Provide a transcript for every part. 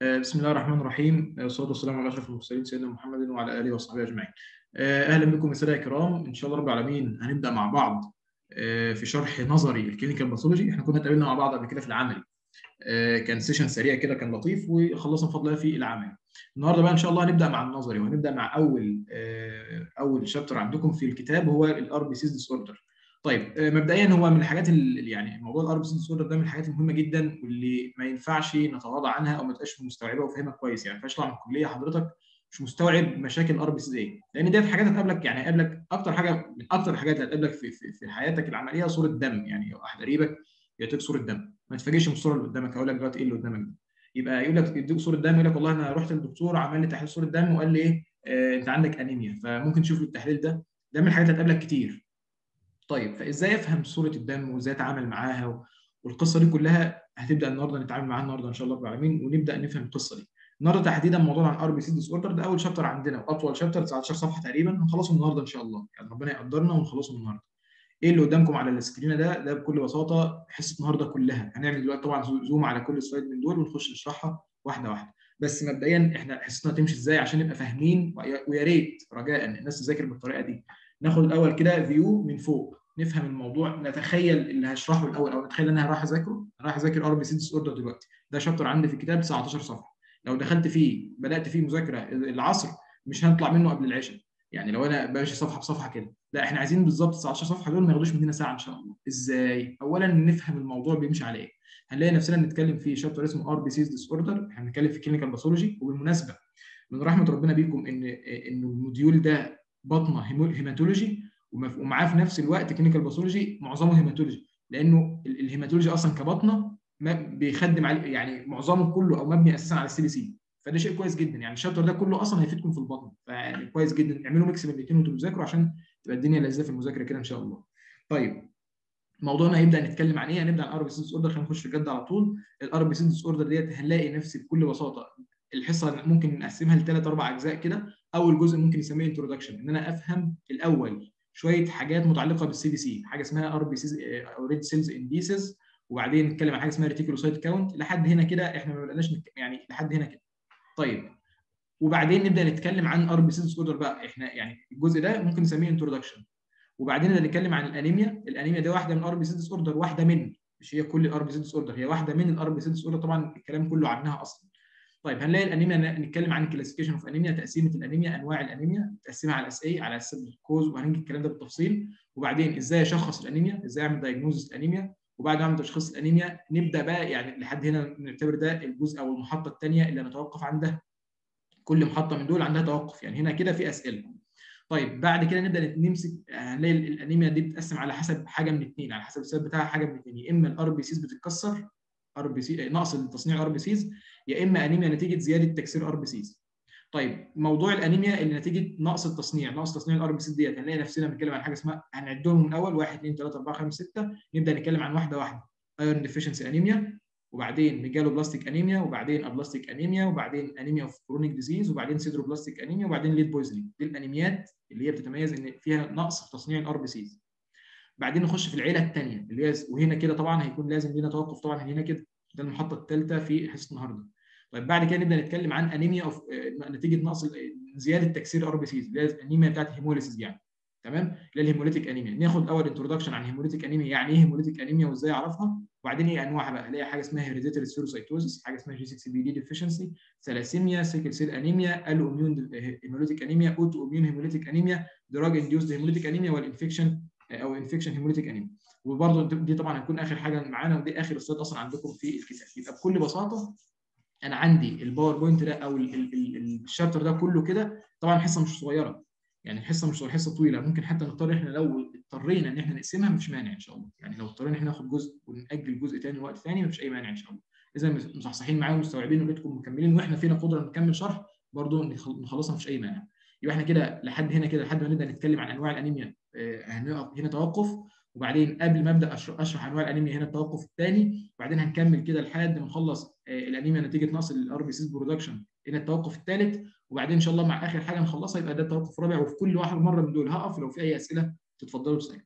بسم الله الرحمن الرحيم والصلاه والسلام على اشرف المرسلين سيدنا محمد وعلى اله وصحبه اجمعين. اهلا بكم الساده الكرام ان شاء الله رب العالمين هنبدا مع بعض في شرح نظري الكلينيكال باثولوجي احنا كنا اتقابلنا مع بعض قبل كده في العملي. كان سيشن سريع كده كان لطيف وخلصنا بفضل الله في العملي. النهارده بقى ان شاء الله هنبدا مع النظري وهنبدا مع اول اول شابتر عندكم في الكتاب هو الار بي سيز ديس اوردر. طيب مبدئيا هو من الحاجات اللي يعني موضوع الار بي سي ديسوردر ده من الحاجات المهمه جدا واللي ما ينفعش نتغاضى عنها او ما تبقاش مستوعبها وفاهمها كويس يعني ما ينفعش تطلع من الكليه حضرتك مش مستوعب مشاكل الار بي سي ايه لان ديت حاجات هتقابلك يعني هيقابلك اكتر حاجه من اكتر الحاجات اللي هتقابلك في, في, في حياتك العمليه صوره دم يعني واحد قريبك يعطيك صوره دم ما تتفاجئش من الصوره اللي قدامك هقول لك دلوقتي ايه اللي قدامك ده يبقى يقول لك يديك صوره دم يقول لك والله انا رحت للدكتور عمل لي تحليل صوره دم وقال لي ايه آه انت عندك انيميا فممكن تشوف التحليل ده ده من الحاجات اللي هتقابلك كتير طيب فازاي افهم صوره الدم وازاي اتعامل معاها والقصه دي كلها هتبدا النهارده نتعامل معاها النهارده ان شاء الله رب العالمين ونبدا نفهم القصه دي. النهارده تحديدا موضوع عن ار بي سي ديس اوردر ده اول شابتر عندنا واطول شابتر 19 صفحه تقريبا هنخلصه النهارده ان شاء الله يعني ربنا يقدرنا ونخلصه النهارده. ايه اللي قدامكم على السكرين ده ده بكل بساطه حصه النهارده كلها هنعمل دلوقتي طبعا زوم على كل سلايد من دول ونخش نشرحها واحده واحده. بس مبدئيا احنا حصتنا تمشي ازاي عشان نبقى فاهمين ويا ريت رجاء الناس تذاكر بالطريقه دي. ناخد الاول كده فيو من فوق نفهم الموضوع نتخيل اللي هشرحه الاول او نتخيل ان انا رايح اذاكره رايح اذاكر ار بي سي ديس اوردر دلوقتي ده شابتر عندي في الكتاب 19 صفحه لو دخلت فيه بدات فيه مذاكره العصر مش هنطلع منه قبل العشاء يعني لو انا بمشي صفحه بصفحه كده لا احنا عايزين بالظبط 19 صفحه دول ما ياخدوش مننا ساعه ان شاء الله ازاي اولا نفهم الموضوع بيمشي على ايه هنلاقي نفسنا نتكلم في شابتر اسمه ار بي سي ديس اوردر احنا بنتكلم في كلينيكال باثولوجي وبالمناسبه من رحمه ربنا بيكم ان ان الموديول ده بطنه هيماتولوجي ومعاه في نفس الوقت كلينيكال باثولوجي معظمه هيماتولوجي لانه الهيماتولوجي اصلا كبطنه بيخدم عليه يعني معظمه كله او مبني اساسا على السي بي سي فده شيء كويس جدا يعني الشابتر ده كله اصلا هيفيدكم في البطن فيعني كويس جدا اعملوا ميكس بين الاثنين وانتوا بتذاكروا عشان تبقى الدنيا لذيذه في المذاكره كده ان شاء الله. طيب موضوعنا هيبدا نتكلم عن ايه؟ هنبدا عن ار بي سي ديس اوردر خلينا نخش في الجد على طول الار بي سي ديس اوردر ديت هنلاقي نفسي بكل بساطه الحصه ممكن نقسمها لثلاث اربع اجزاء كده اول جزء ممكن نسميه انتروداكشن ان انا افهم الاول شويه حاجات متعلقه بالسي بي سي حاجه اسمها ار بي سي او ريد سيلز انديسز وبعدين نتكلم عن حاجه اسمها ريتيكولوسايت كاونت لحد هنا كده احنا ما بدناش يعني لحد هنا كده طيب وبعدين نبدا نتكلم عن ار بي سي ديس اوردر بقى احنا يعني الجزء ده ممكن نسميه انتروداكشن وبعدين نبدا نتكلم عن الانيميا الانيميا دي واحده من ار بي سي ديس اوردر واحده من مش هي كل الار بي سي ديس اوردر هي واحده من الار بي سي ديس اوردر طبعا الكلام كله عنها اصلا طيب هنلاقي الانيميا نتكلم عن الكلاسيفيكيشن اوف انيميا تقسيمه الانيميا انواع الانيميا تقسمها على اس اي على اساس الكوز وهنجي الكلام ده بالتفصيل وبعدين ازاي اشخص الانيميا ازاي اعمل دايجنوزس الانيميا وبعد ما اعمل تشخيص الانيميا نبدا بقى يعني لحد هنا نعتبر ده الجزء او المحطه الثانيه اللي هنتوقف عندها كل محطه من دول عندها توقف يعني هنا كده في اسئله طيب بعد كده نبدا نمسك هنلاقي الانيميا دي بتتقسم على حسب حاجه من اثنين على حسب السبب بتاعها حاجه من اثنين يا اما الار بي سيز بتتكسر ار بي سي نقص تصنيع ار بي سيز يا اما انيميا نتيجه زياده تكسير ار بي سيز طيب موضوع الانيميا اللي نتيجه نقص التصنيع نقص تصنيع الار بي سيز ديت هنلاقي نفسنا بنتكلم عن حاجه اسمها هنعدهم من الاول 1 2 3 4 5 6 نبدا نتكلم عن واحده واحده ايرون ديفيشنسي انيميا وبعدين ميجالو بلاستيك انيميا وبعدين ابلاستيك انيميا وبعدين انيميا اوف كرونيك ديزيز وبعدين سيدرو بلاستيك انيميا وبعدين ليد بويزنينج دي الانيميات اللي هي بتتميز ان فيها نقص في تصنيع الار بي سيز بعدين نخش في العيله الثانيه اللي هي وهنا كده طبعا هيكون لازم لينا توقف طبعا هنا كده ده المحطه الثالثه في حصه النهارده طيب بعد كده نبدا نتكلم عن انيميا اوف نتيجه نقص زياده تكسير ار بي سيز اللي هي الانيميا بتاعت الهيموليسيس يعني تمام اللي هي الهيموليتيك انيميا ناخد اول انتروداكشن عن هيموليتيك انيميا يعني ايه هيموليتيك انيميا وازاي اعرفها وبعدين ايه انواعها بقى اللي هي حاجه اسمها هيريديتري سيروسايتوزس حاجه اسمها جي 6 بي دي ديفيشنسي ثلاسيميا سيكل سيل انيميا الو اميون هيموليتيك انيميا اوتو اميون هيموليتيك انيميا دراج انديوزد هيموليتيك انيميا والانفكشن او انفكشن هيموليتيك انيميا وبرضه دي طبعا هتكون اخر حاجه معانا ودي اخر سلايد اصلا عندكم في الكتاب يبقى بكل بساطه انا عندي الباوربوينت ده او الشابتر ده كله كده طبعا حصه مش صغيره يعني الحصه مش صغيره حصه طويله ممكن حتى نختار احنا لو اضطرينا ان احنا نقسمها مفيش مانع ان شاء الله يعني لو اضطرينا احنا ناخد جزء ونأجل جزء ثاني وقت ثاني مفيش اي مانع ان شاء الله اذا مصحصحين معايا ومستوعبين ولقيتكم مكملين واحنا فينا قدره نكمل شرح برضه نخلصها مفيش اي مانع يبقى احنا كده لحد هنا كده لحد ما نبدا نتكلم عن انواع الانيميا هنقف هنا توقف وبعدين قبل ما ابدا اشرح انواع الانيميا هنا التوقف الثاني وبعدين هنكمل كده لحد ما نخلص الانيميا نتيجه نقص الار بي سيز برودكشن هنا التوقف الثالث وبعدين ان شاء الله مع اخر حاجه نخلصها يبقى ده التوقف الرابع وفي كل واحد مره من دول هقف لو في اي اسئله تتفضلوا تسالوا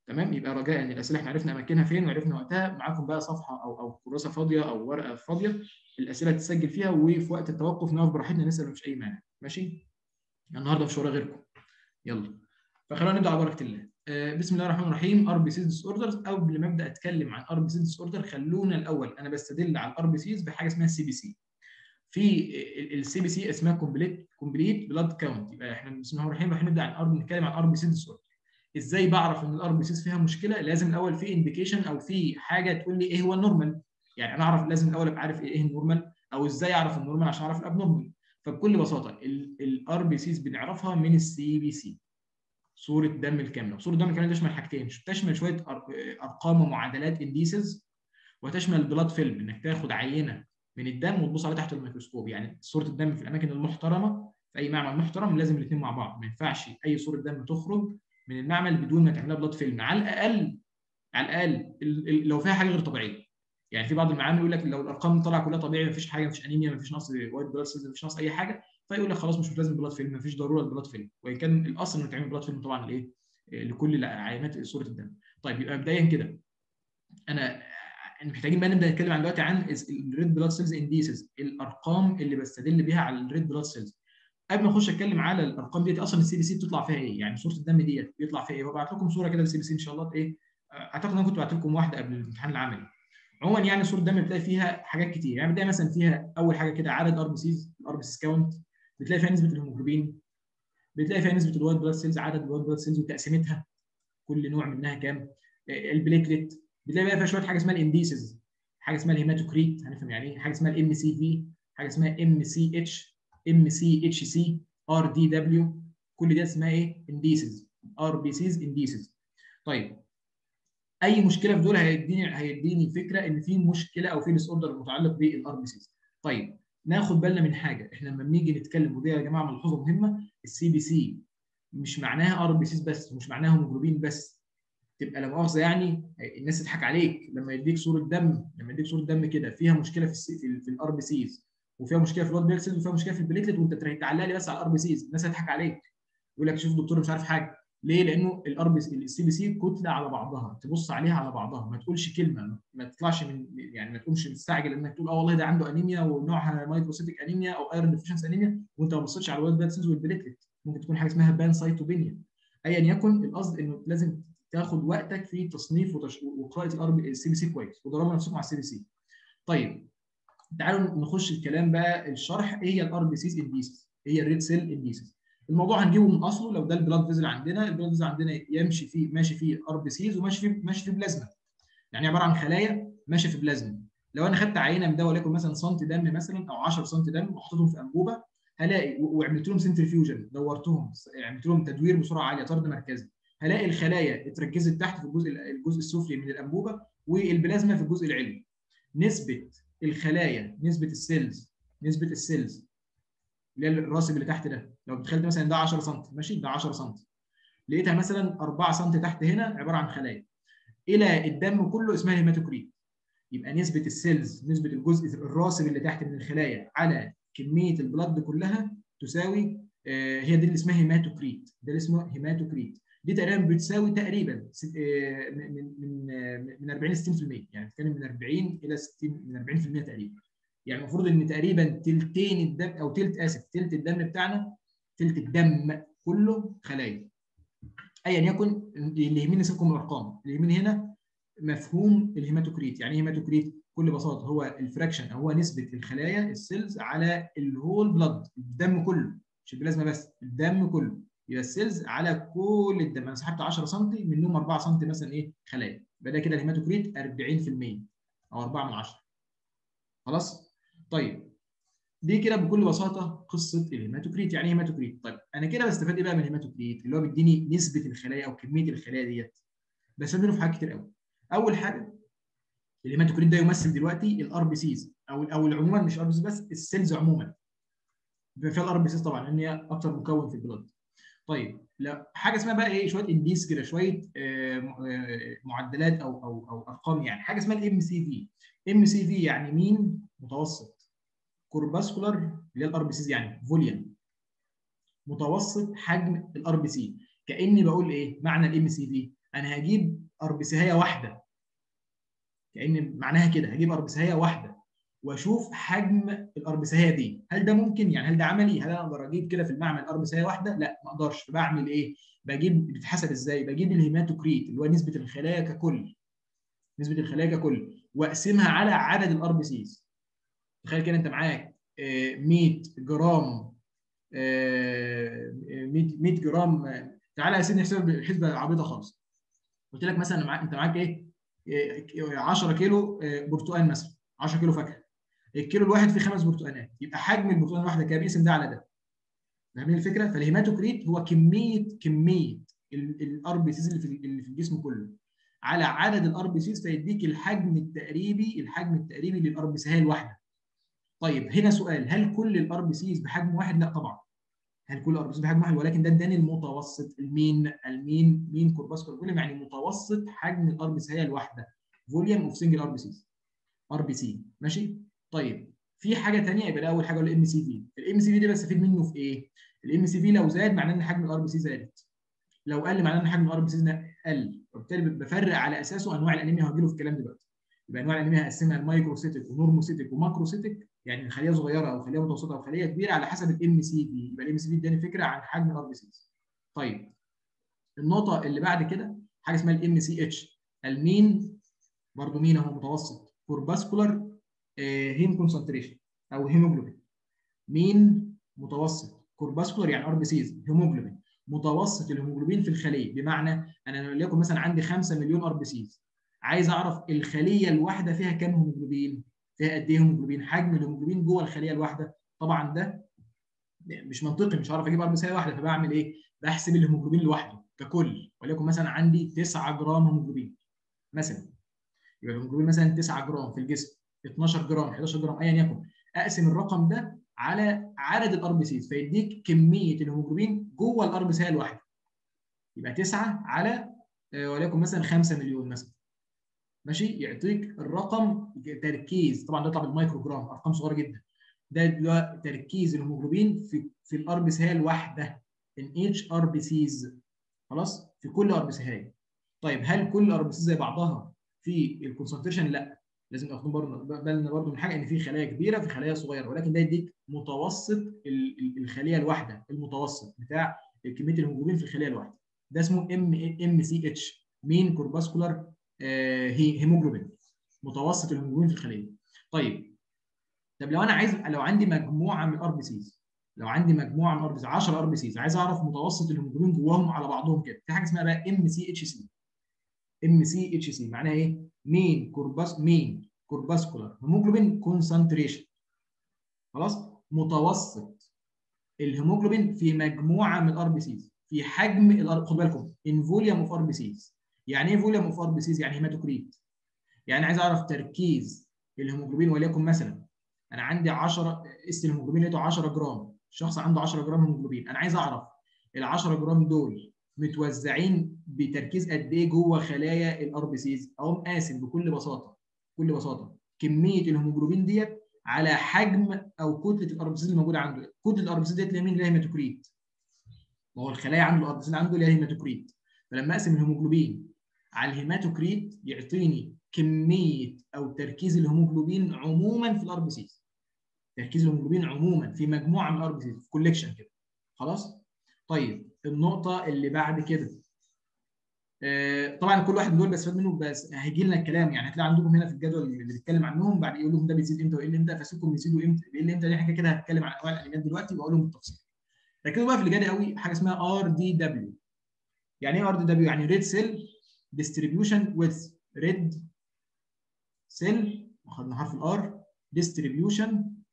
تمام يبقى رجاء ان الاسئله احنا عرفنا اماكنها فين وعرفنا وقتها معاكم بقى صفحه او او كراسه فاضيه او ورقه فاضيه الاسئله تتسجل فيها وفي وقت التوقف نقف براحتنا نسال مفيش اي مانع ماشي النهارده مش ورا غيركم يلا فخلونا نبدا على بركه الله آه بسم الله الرحمن الرحيم ار بي سي ديس اوردرز قبل ما ابدا اتكلم عن ار بي سي ديس اوردر خلونا الاول انا بستدل على الار بي سيز بحاجه اسمها السي بي سي في السي بي سي اسمها كومبليت كومبليت بلاد كاونت يبقى احنا بسم الله الرحمن الرحيم هنبدا عن نتكلم عن ار بي سي ديس اوردر ازاي بعرف ان الار بي سيز فيها مشكله لازم الاول في انديكيشن او في حاجه تقول لي ايه هو النورمال يعني انا اعرف لازم الاول ابقى عارف ايه النورمال او ازاي اعرف النورمال عشان اعرف الابنورمال فبكل بساطه الار بي سيز بنعرفها من السي بي سي صوره دم الكامله صوره دم الكامله تشمل حاجتين تشمل شويه ارقام ومعادلات انديسز وتشمل بلاد فيلم انك تاخد عينه من الدم وتبص عليها تحت الميكروسكوب يعني صوره الدم في الاماكن المحترمه في اي معمل محترم لازم الاثنين مع بعض ما ينفعش اي صوره دم تخرج من المعمل بدون ما تعملها بلاد فيلم على الاقل على الاقل لو فيها حاجه غير طبيعيه يعني في بعض المعامل يقول لك لو الارقام طالعه كلها طبيعي ما فيش حاجه ما فيش انيميا ما فيش نقص وايت بلاد سيلز ما فيش نقص اي حاجه فيقول لك خلاص مش لازم بلاد فيلم ما فيش ضروره للبلاد فيلم وان كان الاصل انه تعمل بلاد فيلم طبعا لايه لكل عينات صوره الدم طيب يبقى مبدئيا كده انا محتاجين بقى نبدا نتكلم عن دلوقتي عن الريد بلاد سيلز انديسز الارقام اللي بستدل بيها على الريد بلاد سيلز قبل ما اخش اتكلم على الارقام ديت اصلا السي بي سي بتطلع فيها ايه يعني صوره الدم ديت بيطلع فيها ايه وابعت لكم صوره كده للسي بي سي ان شاء الله ايه اعتقد انا كنت بعت لكم واحده قبل الامتحان العملي عموما يعني صوره الدم بتلاقي فيها حاجات كتير يعني بتلاقي مثلا فيها اول حاجه كده عدد ار بي سيز الار بي سيز كاونت بتلاقي فيها نسبه الهيموجلوبين بتلاقي فيها نسبه الوايت بلاد سيلز عدد الوايت بلاد سيلز وتقسيمتها كل نوع منها كام البليتلت بتلاقي بقى فيها شويه حاجه اسمها الانديسز حاجه اسمها الهيماتوكريت هنفهم يعني ايه حاجه اسمها الام سي في حاجه اسمها ام سي اتش ام سي اتش سي ار دي دبليو كل دي اسمها ايه انديسز ار بي سيز انديسز طيب اي مشكله في دول هيديني هيديني فكره ان في مشكله او في ديس اوردر متعلق بالار بي سيز طيب ناخد بالنا من حاجه احنا لما بنيجي نتكلم ودي يا جماعه ملحوظه مهمه السي بي سي مش معناها ار بي سيز بس مش معناها هيموجلوبين بس تبقى لا مؤاخذه يعني الناس تضحك عليك لما يديك صوره دم لما يديك صوره دم كده فيها مشكله في السي في, في الار بي سيز وفيها مشكله في الواد بيل سيلز وفيها مشكله في البليتلت وانت تعلق لي بس على الار بي سيز الناس هتضحك عليك يقول لك شوف الدكتور مش عارف حاجه ليه؟ لانه الار بي السي بي سي كتله على بعضها تبص عليها على بعضها ما تقولش كلمه ما تطلعش من يعني ما تقومش مستعجل انك تقول اه والله ده عنده انيميا ونوعها مايكروسيتيك انيميا او ايرون ديفيشنس انيميا وانت ما بصيتش على الوايت بلاد سيلز والبليتلت ممكن تكون حاجه اسمها بان سايتوبينيا ايا يكن القصد انه لازم تاخد وقتك في تصنيف وتش... وقراءه الار بي السي بي سي كويس ودربوا نفسكم على السي بي سي. طيب تعالوا نخش الكلام بقى الشرح ايه هي الار بي سيز انديسز؟ ايه هي الريد سيل انديسز؟ الموضوع هنجيبه من اصله لو ده البلاد فيزل عندنا البلاد فيزل عندنا يمشي فيه ماشي فيه ار بي سيز وماشي فيه ماشي فيه بلازما يعني عباره عن خلايا ماشيه في بلازما لو انا خدت عينه من ده وليكن مثلا سنتي دم مثلا او 10 سنتي دم وحطيتهم في انبوبه هلاقي وعملت لهم سنترفيوجن دورتهم عملت لهم تدوير بسرعه عاليه طرد مركزي هلاقي الخلايا اتركزت تحت في الجزء الجزء السفلي من الانبوبه والبلازما في الجزء العلوي نسبه الخلايا نسبه السيلز نسبه السيلز اللي هي الراسب اللي تحت ده لو بتخيل مثلا ده 10 سم ماشي ده 10 سم لقيتها مثلا 4 سم تحت هنا عباره عن خلايا الى الدم كله اسمها هيماتوكريت يبقى نسبه السيلز نسبه الجزء الراسب اللي تحت من الخلايا على كميه البلد كلها تساوي آه هي دي اللي اسمها هيماتوكريت ده اللي اسمه هيماتوكريت دي تقريبا بتساوي تقريبا من من من 40 ل 60% يعني بتتكلم من 40 الى 60 من 40% تقريبا يعني المفروض ان تقريبا تلتين الدم او تلت اسف تلت الدم بتاعنا تلت الدم كله خلايا ايا يكن اللي يهمني سيبكم الارقام اللي يهمني هنا مفهوم الهيماتوكريت يعني ايه هيماتوكريت بكل بساطه هو الفراكشن هو نسبه الخلايا السيلز على الهول بلاد الدم كله مش البلازما بس الدم كله يبقى السيلز على كل الدم انا سحبت 10 سم منهم 4 سم مثلا ايه خلايا يبقى ده كده الهيماتوكريت 40% او 4 من 10 خلاص طيب دي كده بكل بساطه قصه الهيماتوكريت يعني ايه هيماتوكريت طيب انا كده بستفاد ايه بقى من الهيماتوكريت اللي هو بيديني نسبه الخلايا او كميه الخلايا ديت بستفاد منه في حاجات كتير قوي اول حاجه الهيماتوكريت ده يمثل دلوقتي الار بي سيز او او عموما مش ار بي سيز بس السيلز عموما بما فيها الار بي سيز طبعا لان هي اكتر مكون في البلاد طيب لا حاجه اسمها بقى ايه شويه انديس كده شويه آه معدلات او او او ارقام يعني حاجه اسمها الام سي في ام سي في يعني مين متوسط كورباسكولار اللي هي الار بي سيز يعني فوليوم متوسط حجم الار بي سي كاني بقول ايه معنى الام سي في انا هجيب اربسهايه واحده كان معناها كده هجيب اربسهايه واحده واشوف حجم الاربسهايه دي هل ده ممكن يعني هل ده عملي هل انا اقدر اجيب كده في المعمل اربسهايه واحده لا ما اقدرش فبعمل ايه بجيب بتتحسب ازاي بجيب الهيماتوكريت اللي هو نسبه الخلايا ككل نسبه الخلايا ككل واقسمها على عدد الار بي سيز تخيل كده انت معاك 100 جرام 100 جرام تعالى يا سيدي نحسب حسبه عبيطه خالص قلت لك مثلا معاك انت معاك ايه 10 كيلو برتقال مثلا 10 كيلو فاكهه الكيلو الواحد فيه خمس برتقانات يبقى حجم البرتقال الواحده كام يقسم ده على ده فاهمين الفكره فالهيماتوكريت هو كميه كميه الار بي سيز اللي في اللي في الجسم كله على عدد الار بي سيز فيديك الحجم التقريبي الحجم التقريبي للار بي سي الواحده طيب هنا سؤال هل كل الار بي سيز بحجم واحد لا طبعا هل كل الار بي سيز بحجم واحد ولكن ده اداني المتوسط المين المين مين كورباسكول فوليوم يعني متوسط حجم الار بي سي الواحده فوليوم اوف سنجل ار بي سيز ار بي سي ماشي طيب في حاجه ثانيه يبقى ده اول حاجه الام سي في الام سي في ده بستفيد منه في ايه الام سي في لو زاد معناه ان حجم الار بي سي زادت لو قل معناه ان حجم الار بي سي قل وبالتالي بفرق على اساسه انواع الانيميا هجيله في الكلام دلوقتي يبقى انواع الانيميا هقسمها لمايكروسيتك ونورموسيتك وماكروسيتك يعني خليه صغيره او خليه متوسطه او خليه كبيره على حسب الام سي في يبقى الام سي في اداني فكره عن حجم الار بي سي طيب النقطه اللي بعد كده حاجه اسمها الام سي اتش المين برضه مين اهو متوسط كورباسكولار هيم كونسنتريشن او هيموجلوبين مين متوسط كورباسكولار يعني ار بي سيز هيموجلوبين متوسط الهيموجلوبين في الخليه بمعنى انا وليكن مثلا عندي 5 مليون ار بي سيز عايز اعرف الخليه الواحده فيها كام هيموجلوبين فيها قد ايه هيموجلوبين حجم الهيموجلوبين جوه الخليه الواحده طبعا ده مش منطقي مش هعرف اجيب ار بي سي واحده فبعمل ايه بحسب الهيموجلوبين لوحده ككل وليكن مثلا عندي 9 جرام هيموجلوبين مثلا يبقى الهيموجلوبين مثلا 9 جرام في الجسم 12 جرام 11 جرام ايا يكن اقسم الرقم ده على عدد الار بي سيز فيديك كميه الهيموجلوبين جوه الار بي سي الواحده يبقى 9 على وليكن مثلا 5 مليون مثلا ماشي يعطيك الرقم تركيز طبعا ده طبعا بالمايكرو جرام ارقام صغيره جدا ده ده تركيز الهيموجلوبين في في الار بي سي الواحده ان اتش ار بي سيز خلاص في كل ار بي سي طيب هل كل الار بي سيز زي بعضها في الكونسنتريشن لا لازم ناخد بالنا برضه من حاجه ان في خلايا كبيره في خلايا صغيره ولكن ده يديك متوسط الخليه الواحده المتوسط بتاع كميه الهيموجلوبين في الخليه الواحده ده اسمه ام ام سي اتش مين كورباسكولار هيموجلوبين متوسط الهيموجلوبين في الخليه طيب طب لو انا عايز لو عندي مجموعه من الار بي سيز لو عندي مجموعه من الار بي سيز 10 ار بي سيز عايز اعرف متوسط الهيموجلوبين جواهم على بعضهم كده في حاجه اسمها بقى ام سي اتش سي ام سي اتش سي معناها ايه مين كورباس مين كورباسكولار هيموجلوبين كونسنتريشن خلاص متوسط الهيموجلوبين في مجموعه من الار بي سيز في حجم الار خد بالكم ان فوليوم اوف ار بي سيز يعني ايه فوليوم اوف ار بي سيز يعني هيماتوكريت يعني عايز اعرف تركيز الهيموجلوبين وليكن مثلا انا عندي 10 اس الهيموجلوبين لقيته 10 جرام الشخص عنده 10 جرام هيموجلوبين انا عايز اعرف ال 10 جرام دول متوزعين بتركيز قد ايه جوه خلايا الار بي سيز اقوم قاسم بكل بساطه بكل بساطه كميه الهيموجلوبين ديت على حجم او كتله الار بي سيز الموجوده عنده كتله الار بي سيز ديت مين اللي هي هيماتوكريت ما هو الخلايا عنده الار بي سيز عنده اللي هي هيماتوكريت فلما اقسم الهيموجلوبين على الهيماتوكريت يعطيني كميه او تركيز الهيموجلوبين عموما في الار بي سيز تركيز الهيموجلوبين عموما في مجموعه من الار بي سيز في كوليكشن كده خلاص طيب النقطه اللي بعد كده آه طبعا كل واحد من دول بستفاد منه بس هيجي لنا الكلام يعني هتلاقي عندكم هنا في الجدول اللي بيتكلم عنهم بعد يقول لهم ده بيزيد امتى ويقل امتى فسيبكم بيزيدوا امتى بيقل امتى دي حاجه كده هتكلم عن انواع الانيميات دلوقتي واقول لهم بالتفصيل ركزوا بقى في اللي جاي قوي حاجه اسمها ار دي دبليو يعني ايه ار دي دبليو يعني ريد سيل distribution with red cell اخذنا حرف الار distribution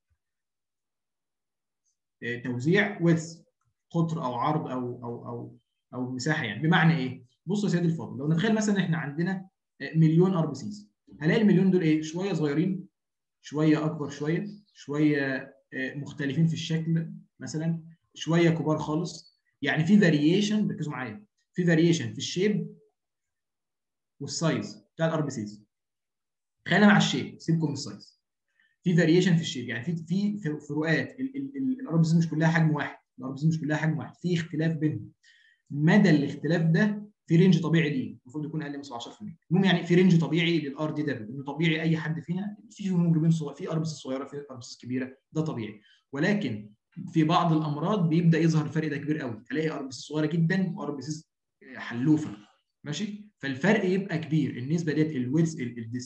توزيع with قطر او عرض او او او او مساحه يعني بمعنى ايه؟ بص يا سيدي الفاضل لو نتخيل مثلا احنا عندنا مليون ار بي سيز هلاقي المليون دول ايه؟ شويه صغيرين شويه اكبر شويه شويه مختلفين في الشكل مثلا شويه كبار خالص يعني في فاريشن ركزوا معايا في فاريشن في الشيب والسايز بتاع الار بي سيز خلينا مع الشيب سيبكم من السايز في فاريشن في الشيب يعني في في فروقات الار بي سيز مش كلها حجم واحد الار بي سيز مش كلها حجم واحد في اختلاف بينهم مدى الاختلاف ده في رينج طبيعي ليه المفروض يكون اقل من 17% المهم يعني في رينج طبيعي للار دي دبليو انه طبيعي اي حد فينا في هيموجلوبين صغير في اربس صغيره في اربس كبيره ده طبيعي ولكن في بعض الامراض بيبدا يظهر الفرق ده كبير قوي تلاقي اربس صغيره جدا واربس حلوفه ماشي فالفرق يبقى كبير النسبه ديت الويدز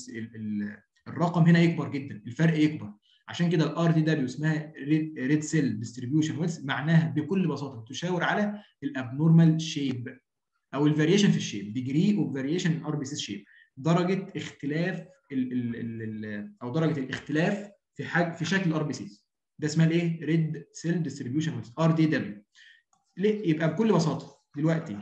الرقم هنا يكبر جدا الفرق يكبر عشان كده الار دي دبليو اسمها ريد سيل ديستريبيوشن ويدز معناها بكل بساطه تشاور على الابنورمال شيب او الفاريشن في الشيب ديجري اوف فاريشن ان ار بي سي شيب درجه اختلاف ال ال ال او درجه الاختلاف في حاجه في شكل الار بي سيز ده اسمها الايه ريد سيل ديستريبيوشن ويدز ار دي دبليو يبقى بكل بساطه دلوقتي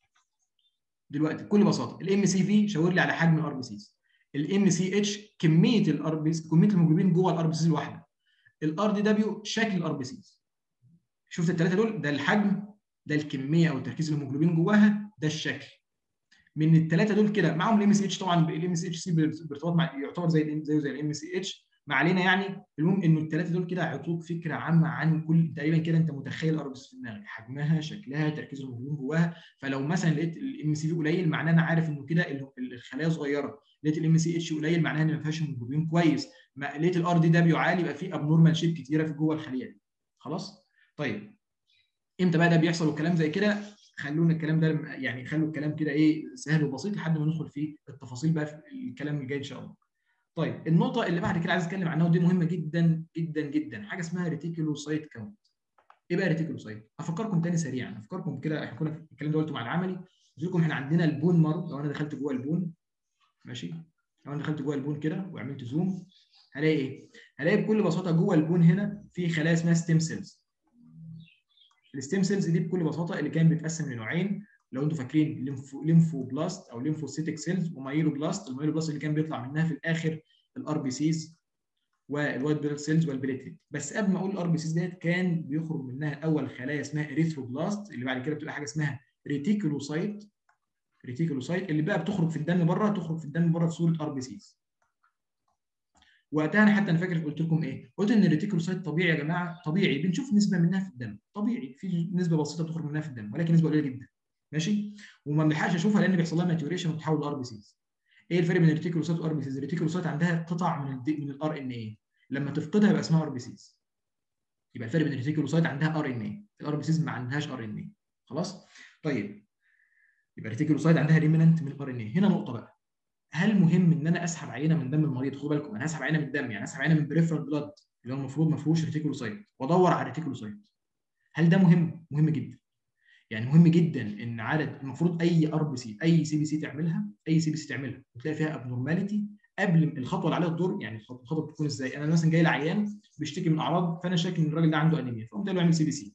دلوقتي بكل بساطه الام سي في شاور لي على حجم الار بي سيز الام سي اتش كميه الار بي كميه الهيموجلوبين جوه الار بي سيز الواحده الار دي دبليو شكل الار بي سيز شفت الثلاثه دول ده الحجم ده الكميه او تركيز الهيموجلوبين جواها ده الشكل من الثلاثه دول كده معاهم الام سي اتش طبعا الام سي اتش سي بارتباط مع يعتبر زي زيه زي الام سي اتش ما علينا يعني المهم انه الثلاثه دول كده هيعطوك فكره عامه عن كل تقريبا كده انت متخيل الاربس في دماغك حجمها شكلها تركيز الهرمون جواها فلو مثلا لقيت الام سي في قليل معناه انا عارف انه كده الخلايا صغيره لقيت الام سي اتش قليل معناها ان ما فيهاش هيموجلوبين كويس ما لقيت الار دي دبليو عالي يبقى في ابنورمال شيب كتيره في جوه الخليه دي خلاص طيب امتى بقى ده بيحصل والكلام زي كده خلونا الكلام ده يعني خلوا الكلام كده ايه سهل وبسيط لحد ما ندخل في التفاصيل بقى في الكلام الجاي ان شاء الله طيب النقطة اللي بعد كده عايز اتكلم عنها ودي مهمة جدا جدا جدا حاجة اسمها ريتيكولوسايت كاونت. ايه بقى ريتيكولوسايت؟ افكركم تاني سريعا افكركم كده احنا كنا الكلام ده قلته مع العملي قلت لكم احنا عندنا البون مارو لو انا دخلت جوه البون ماشي لو انا دخلت جوه البون كده وعملت زوم هلاقي ايه؟ هلاقي بكل بساطة جوه البون هنا في خلايا اسمها ستيم سيلز. الستيم سيلز دي بكل بساطة اللي كان بيتقسم لنوعين لو انتم فاكرين ليمفو ليمفو بلاست او ليمفوسيتك سيلز ومايلو بلاست المايلو بلاست اللي كان بيطلع منها في الاخر الار بي سيز والوايت بلاد سيلز والبليتلت بس قبل ما اقول الار بي سيز ديت كان بيخرج منها اول خلايا اسمها اريثروبلاست اللي بعد كده بتبقى حاجه اسمها ريتيكولوسايت ريتيكولوسايت اللي بقى بتخرج في الدم بره تخرج في الدم بره في صوره ار بي سيز وقتها انا حتى انا فاكر قلت لكم ايه؟ قلت ان الريتيكولوسايت طبيعي يا جماعه طبيعي بنشوف نسبه منها في الدم طبيعي في نسبه بسيطه بتخرج منها في الدم ولكن نسبه قليله جدا ماشي وما بنلحقش اشوفها لان بيحصل لها ماتيوريشن وتتحول لار بي سيز ايه الفرق بين الريتيكولوسايت والار بي سيز؟ الريتيكولوسايت عندها قطع من ال من الار ان اي لما تفقدها يبقى اسمها ار بي سيز يبقى الفرق بين الريتيكولوسايت عندها ار ان اي الار بي سيز ما عندهاش ار ان اي خلاص طيب يبقى الريتيكولوسايت عندها ريمننت من الار ان اي هنا نقطه بقى هل مهم ان انا اسحب عينه من دم المريض خدوا بالكم انا هسحب عينه من الدم يعني هسحب عينه من بريفرال بلاد اللي هو المفروض ما فيهوش ريتيكولوسايت وادور على الريتيكولوسايت هل ده مهم مهم جدا يعني مهم جدا ان عدد المفروض اي ار بي سي اي سي بي سي تعملها اي سي بي سي تعملها وتلاقي فيها ابنورماليتي قبل الخطوه اللي عليها الدور يعني الخطوه بتكون ازاي انا مثلا جاي لعيان بيشتكي من اعراض فانا شاكك ان الراجل ده عنده انيميا فقمت له اعمل سي بي سي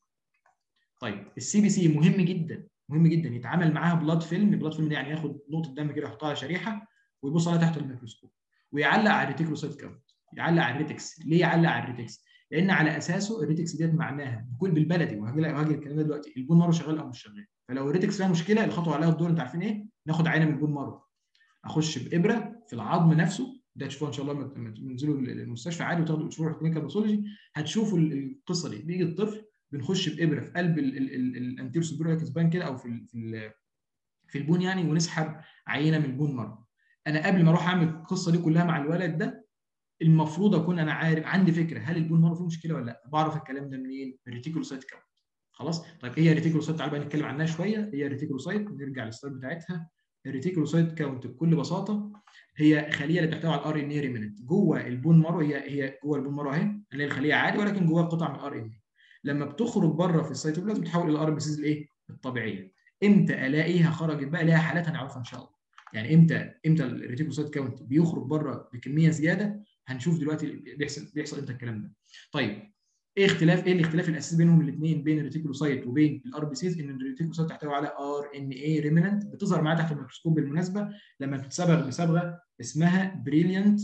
طيب السي بي سي مهم جدا مهم جدا يتعامل معاها بلاد فيلم بلاد فيلم ده يعني ياخد نقطه دم كده يحطها على شريحه ويبص عليها تحت الميكروسكوب ويعلق على الريتيكولوسايت كاونت يعلق على الريتكس ليه يعلق على الريتكس لان على اساسه الريتكس ديت معناها بكل بالبلدي وهاجي وهاجي الكلام ده دلوقتي البون مارو شغال او مش شغال فلو الريتكس فيها مشكله الخطوه عليها الدور انتوا عارفين ايه ناخد عينه من البون مارو اخش بابره في العظم نفسه ده تشوفوها ان شاء الله لما تنزلوا المستشفى عادي وتاخدوا تشوفوا الكلينيكال باثولوجي هتشوفوا القصه دي بيجي الطفل بنخش بابره في قلب الانتير سوبيريور سبان كده او في في في البون يعني ونسحب عينه من البون مارو انا قبل ما اروح اعمل القصه دي كلها مع الولد ده المفروض اكون انا عارف عندي فكره هل البون مارو فيه مشكله ولا لا بعرف الكلام ده منين الريتيكولوسايت كاونت خلاص طيب ايه الريتيكولوسايت تعالى بقى نتكلم عنها شويه هي الريتيكولوسايت نرجع للسلايد بتاعتها الريتيكولوسايت كاونت بكل بساطه هي خليه اللي بتحتوي على الار ان اي ريمننت جوه البون مارو هي هي جوه البون مارو اهي اللي هي الخليه عادي ولكن جواها قطع من الار ان اي لما بتخرج بره في السيتوبلازم بتحول الى الار بي سيز الايه الطبيعيه امتى الاقيها خرجت بقى ليها حالات هنعرفها ان شاء الله يعني امتى امتى الريتيكولوسايت كاونت بيخرج بره بكميه زياده هنشوف دلوقتي بيحصل بيحصل امتى الكلام ده طيب ايه اختلاف ايه الاختلاف الاساسي بينهم الاثنين بين الريتيكولوسايت وبين الار بي سيز ان الريتيكولوسايت تحتوي على ار ان اي ريمننت بتظهر معاها تحت الميكروسكوب بالمناسبه لما بتتصبغ بصبغه اسمها بريليانت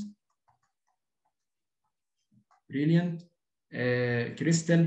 بريليانت كريستال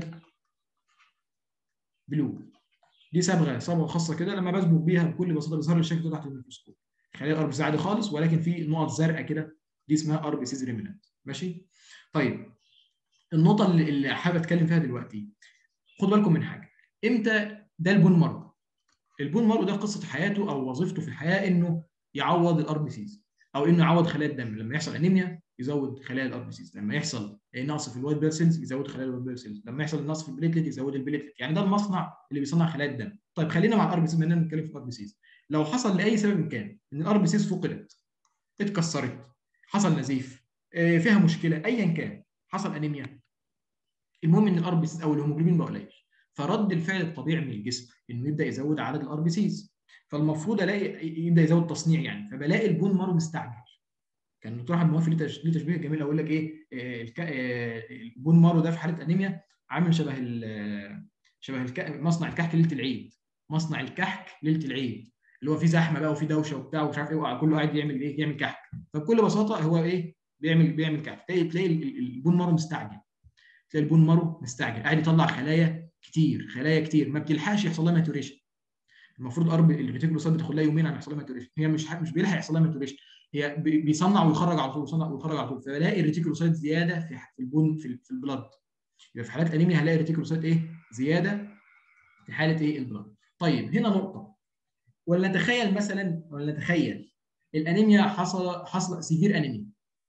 بلو دي صبغه صبغه خاصه كده لما بصبغ بيها بكل بساطه بيظهر لي الشكل ده تحت الميكروسكوب خليه الار بي سي عادي خالص ولكن في نقط زرقاء كده دي اسمها ار بي سيز ريمننت ماشي طيب النقطه اللي, اللي حابب اتكلم فيها دلوقتي خدوا بالكم من حاجه امتى ده البون مارو البون مارو ده قصه حياته او وظيفته في الحياه انه يعوض الار بي سيز او انه يعوض خلايا الدم لما يحصل انيميا يزود خلايا الار بي سيز لما يحصل نقص في الوايت بيل سيلز يزود خلايا الوايت بيل سيلز لما يحصل نقص في البليتلت يزود البليتلت يعني ده المصنع اللي بيصنع خلايا الدم طيب خلينا مع الار بي سيز بما اننا بنتكلم في الار بي سيز لو حصل لاي سبب كان ان الار بي سيز فقدت اتكسرت حصل نزيف فيها مشكله ايا كان حصل انيميا المهم ان الار بي سيز او الهيموجلوبين بقى قليل فرد الفعل الطبيعي من الجسم انه يبدا يزود عدد الار بي سيز فالمفروض الاقي يبدا يزود تصنيع يعني فبلاقي البون مارو مستعجل كان دكتور احمد موافي ليه تشبيه جميل اقول لك ايه الك... البون مارو ده في حاله انيميا عامل شبه ال... شبه الك... مصنع الكحك ليله العيد مصنع الكحك ليله العيد اللي هو فيه زحمه بقى وفيه دوشه وبتاع ومش عارف ايه كله قاعد يعمل ايه يعمل كحك فبكل بساطه هو ايه بيعمل بيعمل كحك تلاقي تلاقي البون مارو مستعجل تلاقي البون مارو مستعجل قاعد يطلع خلايا كتير خلايا كتير ما بتلحقش يحصل لها ماتوريشن المفروض ارب الريتيكولوسايت بتاخد لها يومين عشان يحصل لها ماتوريشن هي مش مش بيلحق يحصل لها ماتوريشن هي بيصنع ويخرج على طول بيصنع ويخرج على طول فبلاقي الريتيكولوسايت زياده في في البون في, في البلد يبقى في حالات انيميا هلاقي الريتيكولوسايت ايه زياده في حاله ايه البلد طيب هنا نقطه ولا نتخيل مثلا ولا نتخيل الانيميا حصل حصل سيفير انيميا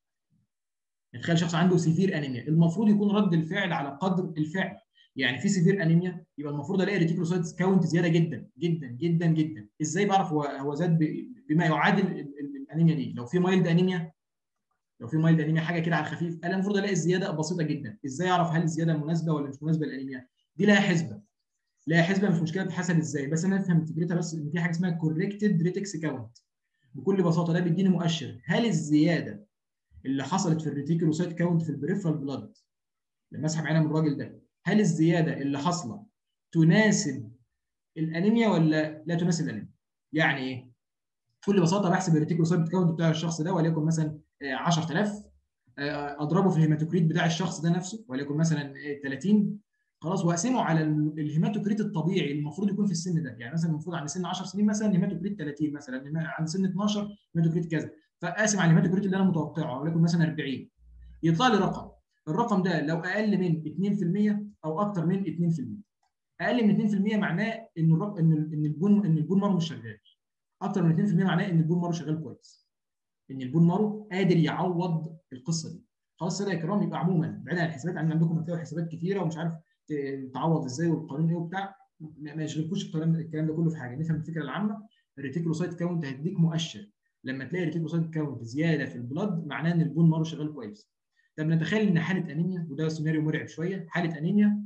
نتخيل شخص عنده سيفير انيميا المفروض يكون رد الفعل على قدر الفعل يعني في سيفير انيميا يبقى المفروض الاقي ريتيكولوسايتس كاونت زياده جدا جدا جدا جدا ازاي بعرف هو هو زاد بما يعادل الانيميا دي لو في مايلد انيميا لو في مايلد انيميا حاجه كده على الخفيف انا المفروض الاقي الزياده بسيطه جدا ازاي اعرف هل الزياده مناسبه ولا مش مناسبه للانيميا دي لها حسبه لها حسبه مش مشكله بتتحسب ازاي بس انا افهم فكرتها بس ان في حاجه اسمها كوركتد ريتكس كاونت بكل بساطه ده بيديني مؤشر هل الزياده اللي حصلت في الريتيكولوسايت كاونت في البريفرال بلاد لما اسحب عينه من الراجل ده هل الزياده اللي حاصله تناسب الانيميا ولا لا تناسب الانيميا؟ يعني ايه؟ بكل بساطه بحسب الريتيكولوسايت كاونت بتاع الشخص ده وليكن مثلا 10000 اضربه في الهيماتوكريت بتاع الشخص ده نفسه وليكن مثلا 30 خلاص واقسمه على الهيماتوكريت الطبيعي اللي المفروض يكون في السن ده يعني مثلا المفروض عند سن 10 سنين مثلا هيماتوكريت 30 مثلا عند سن 12 هيماتوكريت كذا فاقسم على الهيماتوكريت اللي انا متوقعه وليكن مثلا 40 يطلع لي رقم الرقم ده لو اقل من 2% او اكتر من 2% اقل من 2% معناه ان الرق... ان ان البون ان البون مارو مش شغال اكتر من 2% معناه ان البون مارو شغال كويس ان البون مارو قادر يعوض القصه دي خلاص كده يا كرام يبقى عموما بعيد عن الحسابات عن عندكم هتلاقوا حسابات كتيره ومش عارف تعوض ازاي والقانون ايه وبتاع ما يشغلكوش الكلام الكلام ده كله في حاجه نفهم الفكره العامه الريتيكولوسايت كاونت هيديك مؤشر لما تلاقي الريتيكولوسايت كاونت زياده في البلاد معناه ان البون مارو شغال كويس طب نتخيل ان حاله انيميا وده سيناريو مرعب شويه حاله انيميا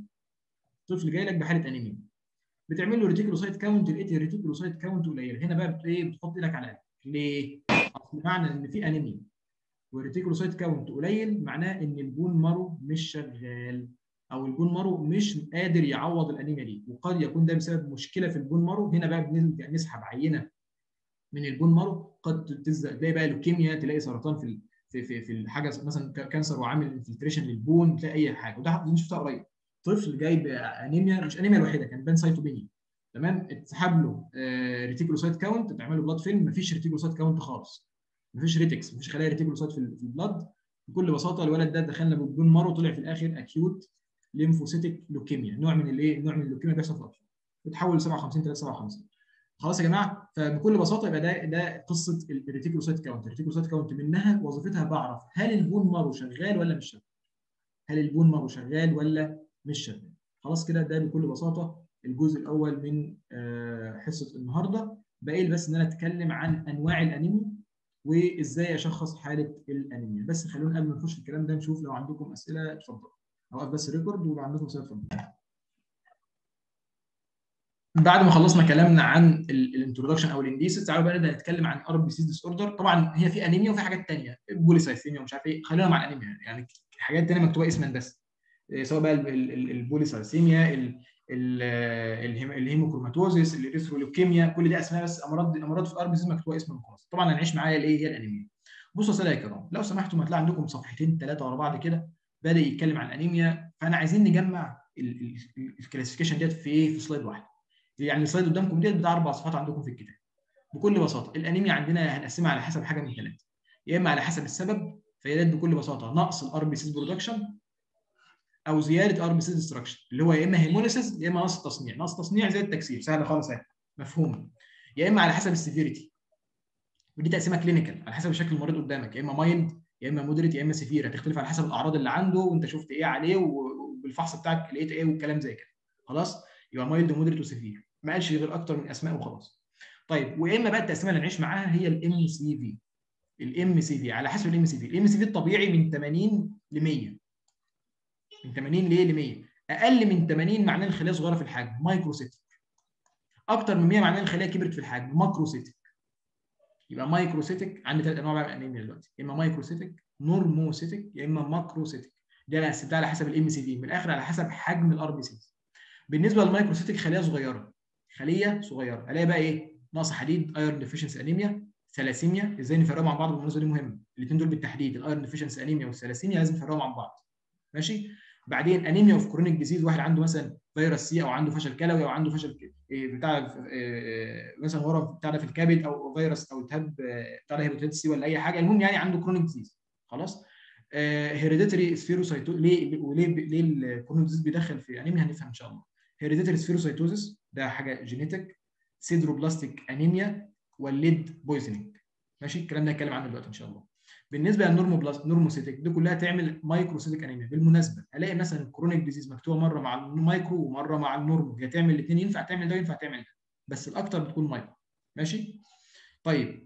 طفل جاي لك بحاله انيميا بتعمل له ريتيكولوسايت كاونت لقيت الريتيكولوسايت كاونت قليل هنا بقى ايه بتحط ايدك على قلبك ليه؟ اصل معنى ان في انيميا والريتيكولوسايت كاونت قليل معناه ان البون مارو مش شغال او البون مارو مش قادر يعوض الانيميا دي وقد يكون ده بسبب مشكله في البون مارو هنا بقى بنبدا نسحب عينه من البون مارو قد تلاقي بقى لوكيميا تلاقي سرطان في في في في الحاجه مثلا كانسر وعامل انفلتريشن للبون تلاقي اي حاجه وده دي شفتها قريب طفل جاي بانيميا مش انيميا الوحيده كان بان سايتوبينيا تمام اتسحب له آه ريتيكولوسايت كاونت اتعمل له بلاد فيلم مفيش ريتيكولوسايت كاونت خالص مفيش ريتكس مفيش خلايا ريتيكولوسايت في البلاد بكل بساطه الولد ده دخلنا بالبون مارو طلع في الاخر اكيوت ليمفوسيتك لوكيميا نوع من الايه نوع من اللوكيميا بيحصل في الاطفال بتحول ل 57 3 57 خلاص يا جماعه فبكل بساطه يبقى ده ده قصه الريتيكولوسايت كاونت الريتيكولوسايت كاونت منها وظيفتها بعرف هل البون مارو شغال ولا مش شغال هل البون مارو شغال ولا مش شغال خلاص كده ده بكل بساطه الجزء الاول من حصه النهارده باقي بس ان انا اتكلم عن انواع الانيميا وازاي اشخص حاله الانيميا بس خلونا قبل ما نخش في الكلام ده نشوف لو عندكم اسئله اتفضلوا اوقف بس ريكورد ولو عندكم اسئله اتفضلوا بعد ما خلصنا كلامنا عن الانترودكشن او الانديسيس تعالوا بقى نبدا نتكلم عن ار بي سي ديس اوردر طبعا هي في انيميا وفي حاجات ثانيه بوليسايثيميا ومش عارف ايه خلينا مع الانيميا يعني حاجات ثانيه مكتوبه اسما بس سواء بقى البوليسايثيميا الهيموكروماتوزيس الاريثروليوكيميا كل دي اسماء بس امراض امراض في الار بي سي مكتوبه اسما وخلاص طبعا هنعيش معايا الايه هي الانيميا بصوا يا ساده يا كرام لو سمحتوا هتلاقي عندكم صفحتين ثلاثه ورا بعض كده بدا يتكلم عن الانيميا فانا عايزين نجمع الكلاسيفيكيشن ديت في ايه في سلايد واحد يعني السلايد قدامكم ديت بتاع اربع صفحات عندكم في الكتاب بكل بساطه الانيميا عندنا هنقسمها على حسب حاجه من ثلاثه يا اما على حسب السبب فهي ديت بكل بساطه نقص الار بي سيز برودكشن او زياده ار بي سيز ديستراكشن اللي هو يا اما هيموليسيس يا اما نقص التصنيع نقص التصنيع زي التكسير سهله خالص اهي مفهوم يا اما على حسب السيفيريتي ودي تقسيمه كلينيكال على حسب شكل المريض قدامك يا اما مايلد يا اما مودريت يا اما سيفير هتختلف على حسب الاعراض اللي عنده وانت شفت ايه عليه وبالفحص بتاعك لقيت ايه والكلام زي كده خلاص يبقى مايلد ومودريت وسيفير ما قالش غير اكتر من اسماء وخلاص طيب واما بقى التقسيمه اللي نعيش معاها هي الام سي في الام سي في على حسب الام سي في الام سي في الطبيعي من 80 ل 100 من 80 ليه ل 100 اقل من 80 معناه الخليه صغيره في الحجم مايكروسيتك اكتر من 100 معناه الخليه كبرت في الحجم ماكروسيتك يبقى مايكروسيتك عندي ثلاث انواع بقى من الانيميا دلوقتي يا اما مايكروسيتك نورموسيتك يا اما ماكروسيتك ده ده على حسب الام سي في من الاخر على حسب حجم الار بي سي بالنسبه للمايكروسيتك خليه صغيره خليه صغيره الاقي بقى ايه نقص حديد ايرون ديفيشنسي انيميا ثلاسيميا ازاي نفرقهم عن بعض بالمناسبه دي مهمه الاثنين دول بالتحديد الايرون ديفيشنسي انيميا والثلاسيميا لازم نفرقهم عن بعض ماشي بعدين انيميا اوف كرونيك ديزيز واحد عنده مثلا فيروس سي او عنده فشل كلوي او عنده فشل بتاع مثلا ورم بتاع ده في الكبد او فيروس او التهاب بتاع ده هيباتيتس سي ولا اي حاجه المهم يعني عنده كرونيك ديزيز خلاص هيريديتري سفيروسايتو ليه وليه ليه الكرونيك ديزيز بيدخل في انيميا هنفهم ان شاء الله هيريديتري سفيروسايتوزس ده حاجه جينيتك سيدروبلاستيك انيميا والليد بويزنينج ماشي الكلام ده هنتكلم عنه دلوقتي ان شاء الله بالنسبه للنورموبلاست نورموسيتك دي كلها تعمل مايكروسيتك انيميا بالمناسبه الاقي مثلا الكرونيك ديزيز مكتوبه مره مع المايكرو ومره مع النورمو هي تعمل الاثنين ينفع تعمل ده وينفع تعمل ده بس الاكثر بتكون مايكرو ماشي طيب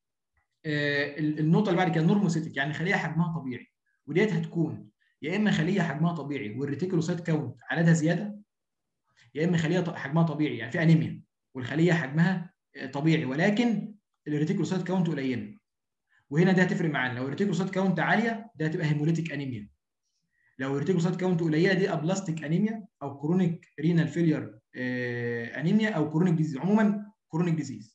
آه النقطه اللي بعد كده نورموسيتك يعني خليه حجمها طبيعي وديت هتكون يا اما خليه حجمها طبيعي والريتيكولوسايت كاونت عددها زياده يا اما خليه حجمها طبيعي يعني في انيميا والخليه حجمها طبيعي ولكن الريتيكولوسايت كاونت قليله وهنا ده هتفرق معانا لو الريتيكولوسايت كاونت عاليه ده هتبقى هيموليتيك انيميا لو الريتيكولوسايت كاونت قليله دي ابلاستيك انيميا او كرونيك رينال فيلير انيميا او كرونيك ديزيز عموما كرونيك ديزيز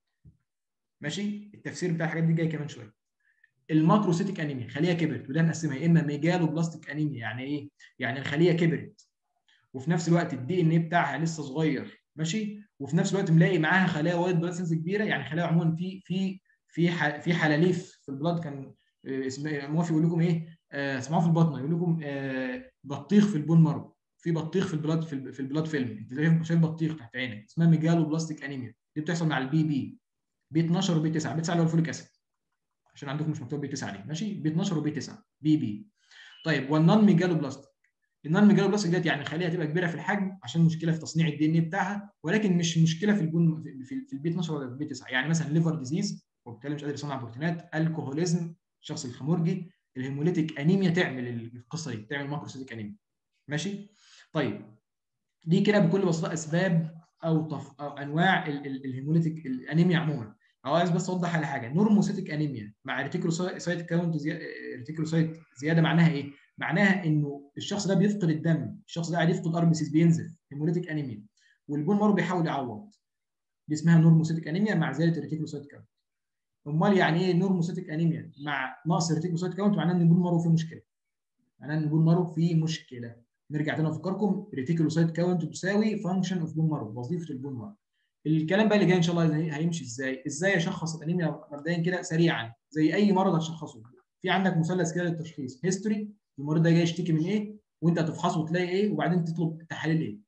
ماشي التفسير بتاع الحاجات دي جاي كمان شويه الماكروسيتيك انيميا خليه كبرت وده نقسمها يا اما ميجالو بلاستيك انيميا يعني ايه يعني الخليه كبرت وفي نفس الوقت الدي ان ايه بتاعها لسه صغير ماشي وفي نفس الوقت ملاقي معاها خلايا وايت بلاد سيلز كبيره يعني خلايا عموما في في في في حلاليف في البلاد كان اسمه موافي يقول لكم ايه اسمعوه في البطنه يقول لكم آه بطيخ في البون مارو في بطيخ في البلاد في, في البلاد فيلم انت شايف بطيخ تحت عينك اسمها ميجالو بلاستيك انيميا دي بتحصل مع البي بي بي 12 وبي 9 بي 9 اللي هو الفوليك اسيد عشان عندكم مش مكتوب بي 9 عليه ماشي بي 12 وبي 9 بي بي طيب والنون ميجالو بلاستيك النون ميجالو بلاستيك ديت يعني خليها تبقى كبيره في الحجم عشان مشكله في تصنيع الدي ان اي بتاعها ولكن مش مشكله في البون في, في البي 12 ولا في البي 9 يعني مثلا ليفر ديزيز وبالتالي مش قادر يصنع بروتينات الكحوليزم الشخص الخمورجي الهيموليتيك انيميا تعمل القصه دي تعمل ماكروسيتيك انيميا ماشي طيب دي كده بكل بساطه اسباب او طف او انواع الهيموليتيك الانيميا عموما او عايز بس اوضح على حاجه نورموسيتيك انيميا مع ريتيكولوسايت كاونت زي... ريتيكولوسايت زياده معناها ايه؟ معناها انه الشخص ده بيفقد الدم الشخص ده قاعد يفقد ار بي سيز بينزل هيموليتيك انيميا والبون مارو بيحاول يعوض دي اسمها نورموسيتيك انيميا مع زياده الريتيكولوسايت كاونت امال يعني ايه نورموسيتيك انيميا مع نقص الريتيكولوسايت كاونت معناه ان البون مارو فيه مشكله معناه ان البون مارو فيه مشكله نرجع تاني افكركم ريتيكولوسايت كاونت تساوي فانكشن اوف بون مارو وظيفه البون مارو الكلام بقى اللي جاي ان شاء الله هيمشي ازاي ازاي اشخص الانيميا مبدئيا كده سريعا زي اي مرض هتشخصه في عندك مثلث كده للتشخيص هيستوري المريض ده جاي يشتكي من ايه وانت هتفحصه وتلاقي ايه وبعدين تطلب تحاليل ايه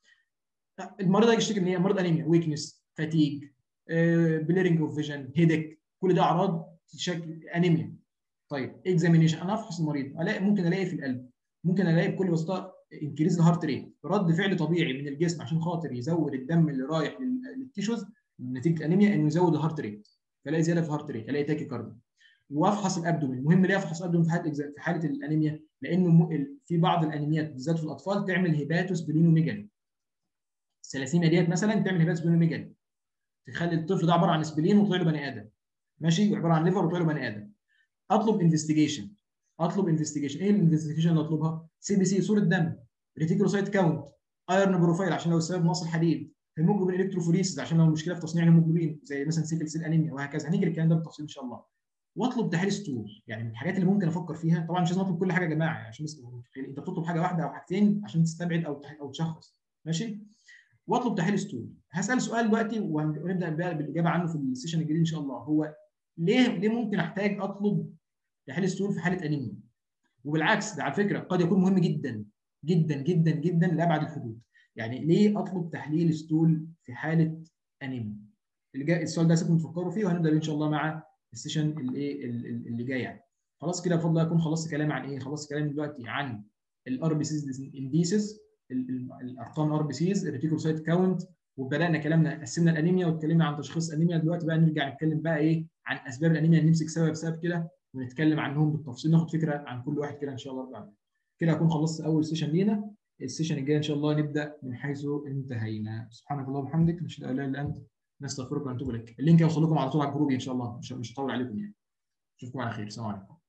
المريض ده يشتكي من ايه مريض انيميا ويكنس فاتيج بليرنج اوف فيجن هيدك كل ده اعراض شكل انيميا طيب اكزامينيشن انا افحص المريض الاقي ممكن الاقي في القلب ممكن الاقي بكل بساطه انكريز الهارت ريت رد فعل طبيعي من الجسم عشان خاطر يزود الدم اللي رايح للتيشوز نتيجه الانيميا انه يزود الهارت ريت فلاقي زياده في الهارت ريت الاقي تاكي كارديا وافحص الابدومين مهم ليه افحص الابدومين في حاله في حاله الانيميا لانه في بعض الانيميات بالذات في الاطفال تعمل هيباتوس بلينوميجالي الثلاسيميا ديت مثلا تعمل هيباتوس بلينوميجالي تخلي الطفل ده عباره عن اسبلين وطلع له بني ادم ماشي عباره عن ليفر وطلع له بني ادم اطلب انفستيجيشن اطلب انفستيجيشن ايه الانفستيجيشن اللي اطلبها سي بي سي صوره دم ريتيكولوسايت كاونت ايرن بروفايل عشان لو السبب نقص الحديد هيموجلوبين الكتروفوريسيس عشان لو مشكله في تصنيع الهيموجلوبين زي مثلا سيكل سيل انيميا وهكذا هنيجي للكلام ده بالتفصيل ان شاء الله واطلب تحليل ستول يعني من الحاجات اللي ممكن افكر فيها طبعا مش لازم اطلب كل حاجه يا جماعه يعني عشان انت بتطلب حاجه واحده او حاجتين عشان تستبعد او او تشخص ماشي واطلب تحليل ستول هسال سؤال دلوقتي ونبدا بقى بالاجابه عنه في السيشن الجديد ان شاء الله هو ليه ليه ممكن احتاج اطلب تحليل ستول في حاله انيميا وبالعكس ده على فكره قد يكون مهم جدا جدا جدا جدا لابعد الحدود يعني ليه اطلب تحليل ستول في حاله انيميا اللي جاي السؤال ده سيبكم تفكروا فيه وهنبدا ان شاء الله مع السيشن الايه اللي جاي يعني خلاص كده بفضل الله اكون خلصت كلام عن ايه خلصت كلام دلوقتي عن الار بي سيز انديسز الارقام الار بي سيز الريتيكوسايت كاونت وبدانا كلامنا قسمنا الانيميا واتكلمنا عن تشخيص انيميا دلوقتي بقى نرجع نتكلم بقى ايه عن اسباب الانيميا نمسك سبب بسبب كده ونتكلم عنهم بالتفصيل ناخد فكره عن كل واحد كده ان شاء الله رب العالمين كده اكون خلصت اول سيشن لينا السيشن الجاي ان شاء الله نبدا من حيث انتهينا سبحانك اللهم وبحمدك نشهد ان لا اله الا انت نستغفرك ونتوب اليك اللينك يوصل لكم على طول على الجروب ان شاء الله مش مش هطول عليكم يعني اشوفكم على خير السلام عليكم